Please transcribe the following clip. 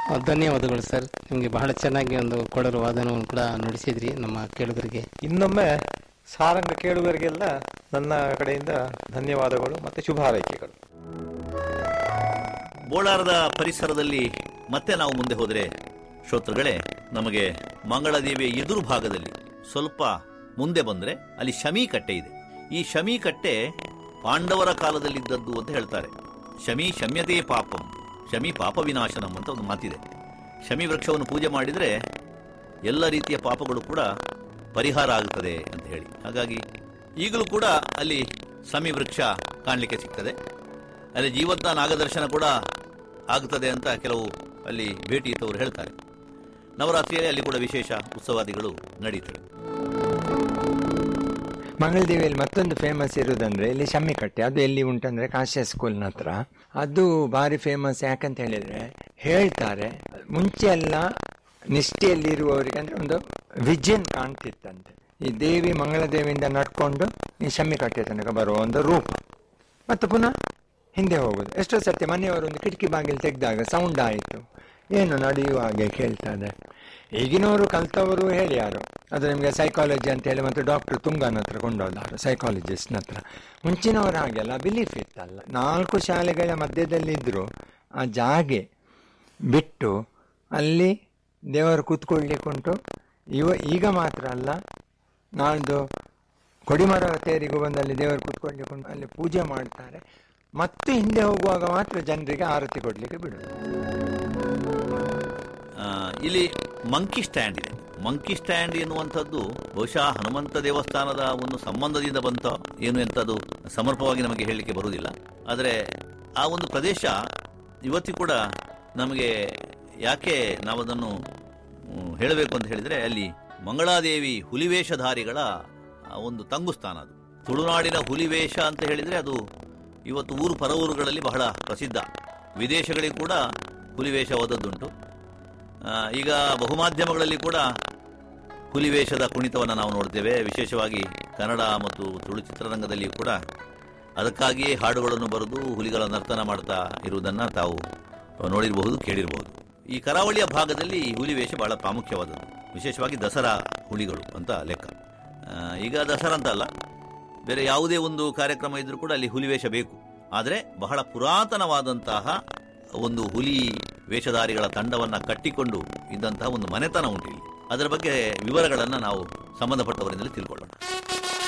ಆ, ಧನ್ಯವಾದಗಳು ಸರ್ ನಿಮಗೆ ಬಹಳ ಚೆನ್ನಾಗಿ ಒಂದು ಕೊಡಲು ವಾದನವನ್ನು ಕೂಡ ನುಡಿಸಿದ್ರಿ ನಮ್ಮ ಕೇಳುಗರಿಗೆ ಇನ್ನೊಮ್ಮೆ ಸಾರಂಗ ಕೇಳುಗರಿಗೆಲ್ಲ ನನ್ನ ಕಡೆಯಿಂದ ಧನ್ಯವಾದಗಳು ಮತ್ತೆ ಶುಭ ಹಾರೈಕೆಗಳು ಬೋಳಾರದ ಪರಿಸರದಲ್ಲಿ ಮತ್ತೆ ನಾವು ಮುಂದೆ ಹೋದರೆ ಶ್ರೋತೃಗಳೇ ನಮಗೆ ಮಂಗಳದೇವಿಯ ಎದುರು ಭಾಗದಲ್ಲಿ ಸ್ವಲ್ಪ ಮುಂದೆ ಬಂದ್ರೆ ಅಲ್ಲಿ ಶಮಿ ಕಟ್ಟೆ ಇದೆ ಈ ಶಮಿ ಕಟ್ಟೆ ಪಾಂಡವರ ಕಾಲದಲ್ಲಿದ್ದದ್ದು ಅಂತ ಹೇಳ್ತಾರೆ ಶಮಿ ಶಮ್ಯತೆ ಪಾಪಂ ಶಮಿ ಪಾಪ ವಿನಾಶನಂ ಅಂತ ಒಂದು ಮಾತಿದೆ ಶಮಿ ವೃಕ್ಷವನ್ನು ಪೂಜೆ ಮಾಡಿದರೆ ಎಲ್ಲ ರೀತಿಯ ಪಾಪಗಳು ಕೂಡ ಪರಿಹಾರ ಆಗುತ್ತದೆ ಅಂತ ಹೇಳಿ ಹಾಗಾಗಿ ಈಗಲೂ ಕೂಡ ಅಲ್ಲಿ ಶಮಿ ವೃಕ್ಷ ಕಾಣಲಿಕ್ಕೆ ಸಿಗ್ತದೆ ಅಲ್ಲಿ ಜೀವಂತ ನಾಗದರ್ಶನ ಕೂಡ ಆಗ್ತದೆ ಅಂತ ಕೆಲವು ಅಲ್ಲಿ ಭೇಟಿ ಇದ್ದವರು ಹೇಳ್ತಾರೆ ನವರಾತ್ರಿಯಲ್ಲಿ ಅಲ್ಲಿ ಕೂಡ ವಿಶೇಷ ಉತ್ಸವಾದಿಗಳು ನಡೀತವೆ ಮಂಗಳದೇವಿಯಲ್ಲಿ ಮತ್ತೊಂದು ಫೇಮಸ್ ಇರುವುದಂದ್ರೆ ಇಲ್ಲಿ ಶಮ್ಮಿಕಟ್ಟೆ ಅದು ಎಲ್ಲಿ ಉಂಟಂದ್ರೆ ಕಾಶ್ಯ ಸ್ಕೂಲ್ನ ಹತ್ರ ಅದು ಭಾರಿ ಫೇಮಸ್ ಯಾಕಂತ ಹೇಳಿದ್ರೆ ಹೇಳ್ತಾರೆ ಮುಂಚೆ ಎಲ್ಲ ನಿಷ್ಠೆಯಲ್ಲಿರುವವರಿಗೆ ಅಂದ್ರೆ ಒಂದು ವಿಜನ್ ಕಾಣ್ತಿತ್ತಂತೆ ಈ ದೇವಿ ಮಂಗಳದೇವಿಯಿಂದ ನಡ್ಕೊಂಡು ಈ ಶಮ್ಮಿಕಟ್ಟೆ ತನಕ ಬರುವ ಒಂದು ರೂಪ ಮತ್ತು ಪುನಃ ಹಿಂದೆ ಹೋಗುದು ಎಷ್ಟೋ ಸರ್ತಿ ಮನೆಯವರು ಒಂದು ಕಿಟಕಿ ಬಾಗಿಲು ತೆಗೆದಾಗ ಸೌಂಡ್ ಆಯಿತು ಏನು ನಡೆಯುವ ಹಾಗೆ ಕೇಳ್ತದೆ ಈಗಿನವರು ಕಲ್ತವರು ಹೇಳ್ಯಾರು ಅದು ನಿಮಗೆ ಸೈಕಾಲಜಿ ಅಂತ ಹೇಳಿ ಮತ್ತು ಡಾಕ್ಟರ್ ತುಂಗನ ಹತ್ರ ಕೊಂಡೋದಾರು ಸೈಕಾಲಜಿಸ್ಟ್ನ ಹತ್ರ ಮುಂಚಿನವರು ಹಾಗೆಲ್ಲ ಬಿಲೀಫ್ ಇತ್ತಲ್ಲ ನಾಲ್ಕು ಶಾಲೆಗಳ ಮಧ್ಯದಲ್ಲಿದ್ದರು ಆ ಜಾಗೆ ಬಿಟ್ಟು ಅಲ್ಲಿ ದೇವರು ಕೂತ್ಕೊಳ್ಳಿಕ್ಕುಂಟು ಇವ ಈಗ ಮಾತ್ರ ಅಲ್ಲ ನಾಳ್ದು ಕೊಡಿಮರ ತೇರಿಗೂ ಬಂದಲ್ಲಿ ದೇವರು ಕೂತ್ಕೊಳ್ಳಿಕೊಂಡು ಅಲ್ಲಿ ಪೂಜೆ ಮಾಡ್ತಾರೆ ಮತ್ತೆ ಹಿಂದೆ ಹೋಗುವಾಗ ಮಾತ್ರ ಜನರಿಗೆ ಆರತಿ ಕೊಡ್ಲಿಕ್ಕೆ ಬಿಡುದು ಆ, ಇಲ್ಲಿ ಮಂಕಿ ಸ್ಟ್ಯಾಂಡ್ ಇದೆ ಮಂಕಿ ಸ್ಟ್ಯಾಂಡ್ ಎನ್ನುವಂಥದ್ದು ಬಹುಶಃ ಹನುಮಂತ ದೇವಸ್ಥಾನದ ಒಂದು ಸಂಬಂಧದಿಂದ ಬಂತ ಏನು ಎಂಥದ್ದು ಸಮರ್ಪವಾಗಿ ನಮಗೆ ಹೇಳಲಿಕ್ಕೆ ಬರುವುದಿಲ್ಲ ಆದರೆ ಆ ಒಂದು ಪ್ರದೇಶ ಇವತ್ತಿ ಕೂಡ ನಮಗೆ ಯಾಕೆ ನಾವು ಅದನ್ನು ಹ್ಮ್, ಹೇಳಬೇಕು ಅಂತ ಹೇಳಿದರೆ ಅಲ್ಲಿ ಮಂಗಳಾದೇವಿ ಹುಲಿವೇಷಧಾರಿಗಳ ಆ, ಒಂದು ತಂಗುಸ್ಥಾನ ಅದು ತುಳುನಾಡಿನ ಹುಲಿವೇಷ ಅಂತ ಹೇಳಿದರೆ ಅದು ಇವತ್ತು ಊರು ಪರವೂರುಗಳಲ್ಲಿ ಬಹಳ ಪ್ರಸಿದ್ಧ ವಿದೇಶಗಳಿಗೆ ಕೂಡ ಹುಲಿವೇಷ ಹೋದದ್ದುಂಟು ಆ, ಈಗ ಬಹುಮಾಧ್ಯಮಗಳಲ್ಲಿ ಕೂಡ ಹುಲಿವೇಷದ ಕುಣಿತವನ್ನು ನಾವು ನೋಡ್ತೇವೆ ವಿಶೇಷವಾಗಿ ಕನ್ನಡ ಮತ್ತು ತುಳು ಚಿತ್ರರಂಗದಲ್ಲಿಯೂ ಕೂಡ ಅದಕ್ಕಾಗಿಯೇ ಹಾಡುಗಳನ್ನು ಬರೆದು ಹುಲಿಗಳ ನರ್ತನ ಮಾಡ್ತಾ ಇರುವುದನ್ನು ತಾವು ನೋಡಿರಬಹುದು ಕೇಳಿರಬಹುದು ಈ ಕರಾವಳಿಯ ಭಾಗದಲ್ಲಿ ಈ ಹುಲಿವೇಷ ಬಹಳ ಪ್ರಾಮುಖ್ಯವಾದದ್ದು ವಿಶೇಷವಾಗಿ ದಸರಾ ಹುಲಿಗಳು ಅಂತ ಲೆಕ್ಕ ಆ, ಈಗ ದಸರಾ ಅಂತ ಅಲ್ಲ ಬೇರೆ ಯಾವುದೇ ಒಂದು ಕಾರ್ಯಕ್ರಮ ಇದ್ರೂ ಕೂಡ ಅಲ್ಲಿ ಹುಲಿವೇಷ ಬೇಕು ಆದರೆ ಬಹಳ ಪುರಾತನವಾದಂತಹ ಒಂದು ಹುಲಿ ವೇಷಧಾರಿಗಳ ತಂಡವನ್ನ ಕಟ್ಟಿಕೊಂಡು ಇದ್ದಂತಹ ಒಂದು ಮನೆತನ ಉಂಟು ಇಲ್ಲಿ ಅದರ ಬಗ್ಗೆ ವಿವರಗಳನ್ನು ನಾವು ಸಂಬಂಧಪಟ್ಟವರಿಂದಲೇ ತಿಳ್ಕೊಳ್ಳೋಣ